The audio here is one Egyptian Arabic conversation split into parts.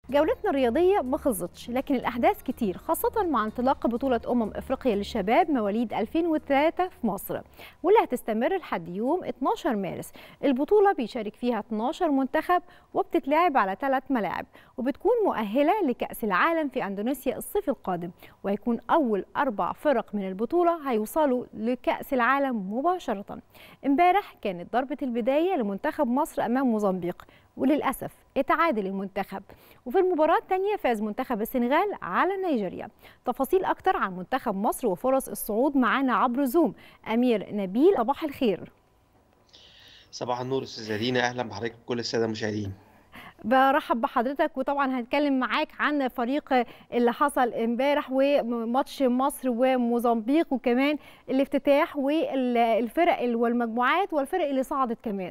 جولتنا الرياضية ما خلصتش لكن الأحداث كتير خاصة مع انطلاق بطولة أمم إفريقيا للشباب مواليد 2003 في مصر واللي هتستمر لحد يوم 12 مارس البطولة بيشارك فيها 12 منتخب وبتتلعب على ثلاث ملاعب وبتكون مؤهلة لكأس العالم في أندونيسيا الصيف القادم وهيكون أول أربع فرق من البطولة هيوصلوا لكأس العالم مباشرة امبارح كانت ضربة البداية لمنتخب مصر أمام موزمبيق وللأسف اتعادل المنتخب وفي المباراة الثانية فاز منتخب السنغال على نيجيريا تفاصيل أكتر عن منتخب مصر وفرص الصعود معانا عبر زوم أمير نبيل صباح الخير صباح النور استاذه دينا اهلا بحضرتك وكل الساده المشاهدين برحب بحضرتك وطبعا هنتكلم معاك عن فريق اللي حصل امبارح وماتش مصر وموزمبيق وكمان الافتتاح والفرق والمجموعات والفرق اللي صعدت كمان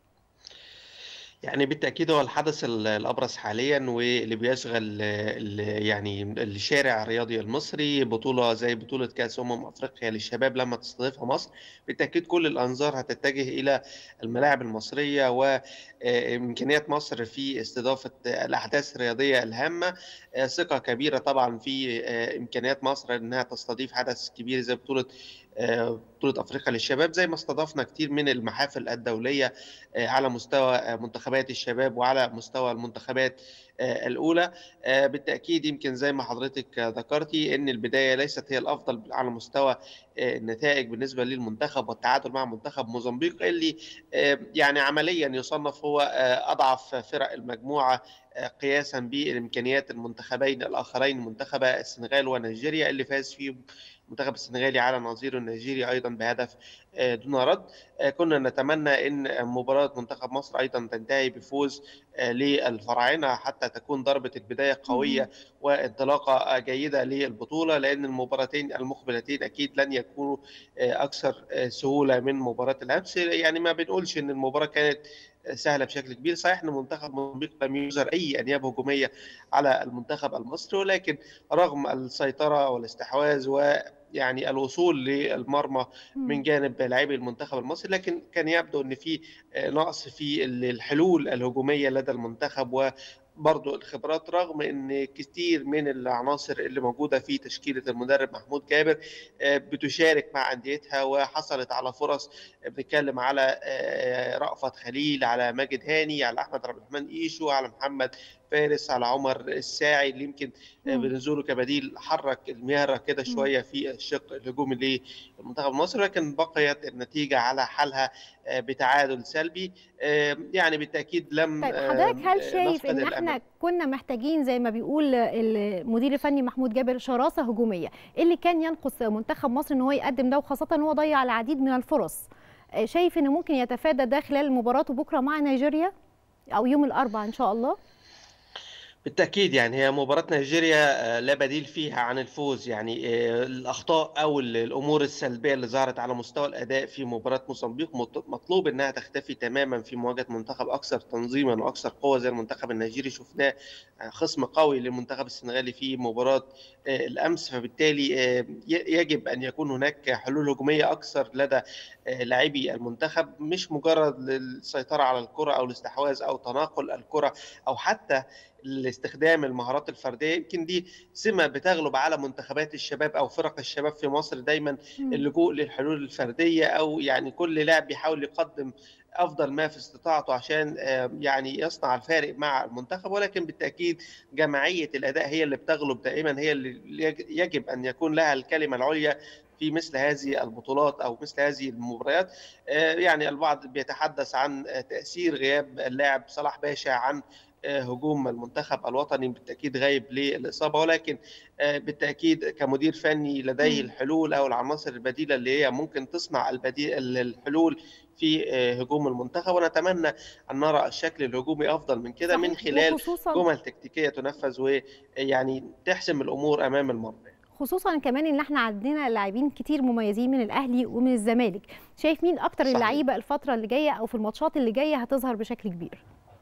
يعني بالتأكيد هو الحدث الأبرز حاليا واللي بيشغل يعني الشارع الرياضي المصري بطولة زي بطولة كأس أمم أفريقيا للشباب لما تستضيفها مصر بالتأكيد كل الأنظار هتتجه إلى الملاعب المصرية وإمكانيات مصر في استضافة الأحداث الرياضية الهامة ثقة كبيرة طبعا في إمكانيات مصر إنها تستضيف حدث كبير زي بطولة بطولة أفريقيا للشباب زي ما استضفنا كتير من المحافل الدولية على مستوى منتخبات الشباب وعلى مستوى المنتخبات الأولى بالتأكيد يمكن زي ما حضرتك ذكرتي أن البداية ليست هي الأفضل على مستوى النتائج بالنسبة للمنتخب والتعادل مع منتخب موزمبيق اللي يعني عمليا يصنف هو أضعف فرق المجموعة قياسا بالإمكانيات المنتخبين الآخرين منتخب السنغال ونيجيريا اللي فاز فيهم المنتخب السنغالي على نظيره النيجيري ايضا بهدف دون رد كنا نتمنى ان مباراه منتخب مصر ايضا تنتهي بفوز للفراعنه حتى تكون ضربه البدايه قويه وانطلاقه جيده للبطوله لان المباراتين المقبلتين اكيد لن يكونوا اكثر سهوله من مباراه الامس يعني ما بنقولش ان المباراه كانت سهله بشكل كبير صحيح ان منتخب موزمبيق لم يظهر اي انياب هجوميه على المنتخب المصري ولكن رغم السيطره والاستحواذ و يعني الوصول للمرمى من جانب لاعبي المنتخب المصري لكن كان يبدو ان في نقص في الحلول الهجوميه لدى المنتخب و برضو الخبرات رغم ان كثير من العناصر اللي موجوده في تشكيله المدرب محمود جابر بتشارك مع انديتها وحصلت على فرص بنتكلم على رأفت خليل على ماجد هاني على احمد عبد الرحمن ايشو على محمد فارس على عمر الساعي اللي يمكن بنزوله كبديل حرك المياره كده شويه في الشق الهجومي للمنتخب المصري لكن بقيت النتيجه على حالها بتعادل سلبي يعني بالتاكيد لم طيب حضرتك هل شايف ان احنا كنا محتاجين زي ما بيقول المدير الفني محمود جابر شراسه هجوميه ايه اللي كان ينقص منتخب مصر ان هو يقدم ده وخاصه ان هو ضيع العديد من الفرص شايف انه ممكن يتفادى ده خلال مباراته بكره مع نيجيريا او يوم الاربعاء ان شاء الله بالتأكيد يعني هي مباراة نيجيريا لا بديل فيها عن الفوز يعني الأخطاء أو الأمور السلبية اللي ظهرت على مستوى الأداء في مباراة موزمبيق مطلوب إنها تختفي تماما في مواجهة منتخب أكثر تنظيما وأكثر قوة زي المنتخب النيجيري شفناه خصم قوي للمنتخب السنغالي في مباراة الأمس فبالتالي يجب أن يكون هناك حلول هجومية أكثر لدى لاعبي المنتخب مش مجرد السيطرة على الكرة أو الاستحواذ أو تناقل الكرة أو حتى لاستخدام المهارات الفرديه يمكن دي سمه بتغلب على منتخبات الشباب او فرق الشباب في مصر دايما اللجوء للحلول الفرديه او يعني كل لاعب بيحاول يقدم افضل ما في استطاعته عشان يعني يصنع الفارق مع المنتخب ولكن بالتاكيد جماعيه الاداء هي اللي بتغلب دائما هي اللي يجب ان يكون لها الكلمه العليا في مثل هذه البطولات او مثل هذه المباريات يعني البعض بيتحدث عن تاثير غياب اللاعب صلاح باشا عن هجوم المنتخب الوطني بالتاكيد غايب للاصابه ولكن بالتاكيد كمدير فني لديه الحلول او العناصر البديله اللي هي ممكن تصنع البديل الحلول في هجوم المنتخب ونتمنى ان نرى الشكل الهجومي افضل من كده من خلال جمل تكتيكيه تنفذ ويعني تحسم الامور امام المرمى خصوصا كمان ان احنا عندنا لاعبين كتير مميزين من الاهلي ومن الزمالك شايف مين اكتر اللعيبه الفتره اللي جايه او في الماتشات اللي جايه هتظهر بشكل كبير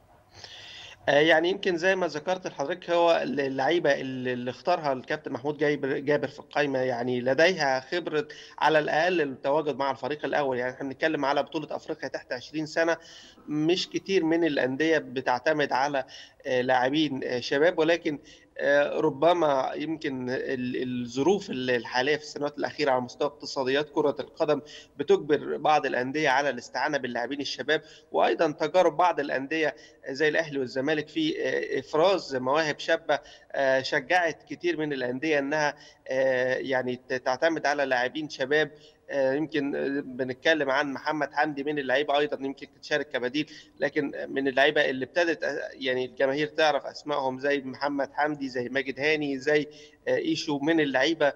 يعني يمكن زي ما ذكرت لحضرتك هو اللعيبه اللي اختارها الكابتن محمود جابر جابر في القائمه يعني لديها خبره على الاقل التواجد مع الفريق الاول يعني احنا بنتكلم على بطوله افريقيا تحت 20 سنه مش كتير من الانديه بتعتمد على لاعبين شباب ولكن ربما يمكن الظروف الحاليه في السنوات الاخيره على مستوى اقتصاديات كره القدم بتجبر بعض الانديه على الاستعانه باللاعبين الشباب وايضا تجارب بعض الانديه زي الاهلي والزمالك في افراز مواهب شابه شجعت كتير من الانديه انها يعني تعتمد على لاعبين شباب يمكن بنتكلم عن محمد حمدي من اللعيبه ايضا يمكن تشارك كبديل لكن من اللعيبه اللي ابتدت يعني الجماهير تعرف اسمائهم زي محمد حمدي زي ماجد هاني زي ايشو من اللعيبه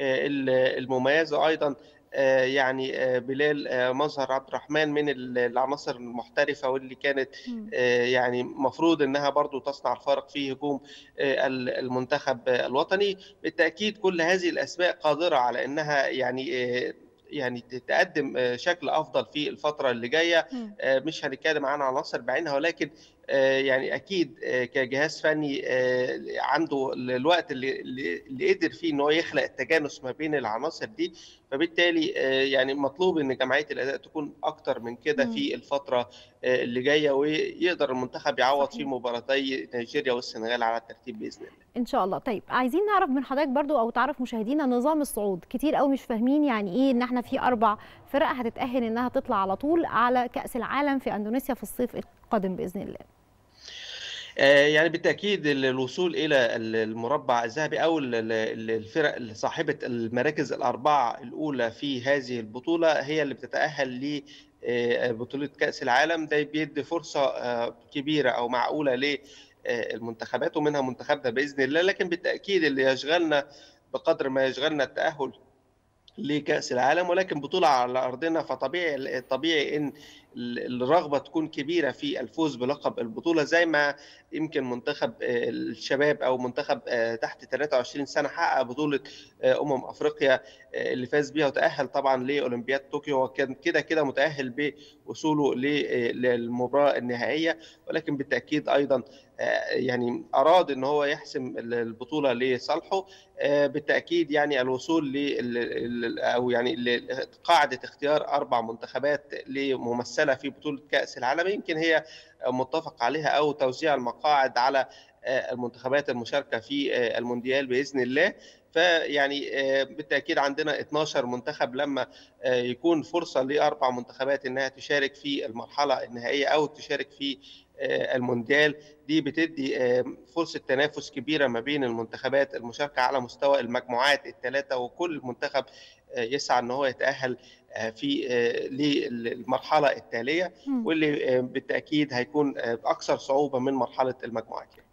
المميزه ايضا يعني بلال مظهر عبد الرحمن من العناصر المحترفه واللي كانت يعني مفروض انها برضو تصنع الفارق في هجوم المنتخب الوطني بالتاكيد كل هذه الاسماء قادره على انها يعني يعني تقدم شكل افضل في الفتره اللي جايه مش هنتكلم عن عناصر بعينها ولكن يعني اكيد كجهاز فني عنده الوقت اللي اللي قدر فيه ان هو يخلق التجانس ما بين العناصر دي فبالتالي يعني مطلوب ان جمعيه الاداء تكون اكتر من كده في الفتره اللي جايه ويقدر المنتخب يعوض صحيح. في مباراتي نيجيريا والسنغال على الترتيب باذن الله. ان شاء الله طيب عايزين نعرف من حضرتك برضو او تعرف مشاهدينا نظام الصعود كتير قوي مش فاهمين يعني ايه ان احنا في اربع فرق هتتاهل انها تطلع على طول على كاس العالم في اندونيسيا في الصيف القادم باذن الله. يعني بالتاكيد الوصول الى المربع الذهبي او الفرق صاحبه المراكز الاربعه الاولى في هذه البطوله هي اللي بتتاهل لبطوله كاس العالم ده بيدي فرصه كبيره او معقوله للمنتخبات ومنها منتخبنا باذن الله لكن بالتاكيد اللي يشغلنا بقدر ما يشغلنا التاهل لكاس العالم ولكن بطوله على ارضنا فطبيعي طبيعي ان الرغبه تكون كبيره في الفوز بلقب البطوله زي ما يمكن منتخب الشباب او منتخب تحت 23 سنه حقق بطوله امم افريقيا اللي فاز بيها وتاهل طبعا لاولمبياد طوكيو وكان كده كده متاهل بوصوله للمباراه النهائيه ولكن بالتاكيد ايضا يعني اراد ان هو يحسم البطوله لصالحه بالتاكيد يعني الوصول ل او يعني قاعده اختيار اربع منتخبات لممثله في بطوله كاس العالم يمكن هي متفق عليها او توزيع المقاعد على المنتخبات المشاركه في المونديال باذن الله فيعني بالتاكيد عندنا 12 منتخب لما يكون فرصه لاربع منتخبات انها تشارك في المرحله النهائيه او تشارك في المونديال دي بتدي فرصه تنافس كبيره ما بين المنتخبات المشاركه على مستوى المجموعات الثلاثه وكل منتخب يسعى ان هو يتاهل في للمرحله التاليه واللي بالتاكيد هيكون اكثر صعوبه من مرحله المجموعات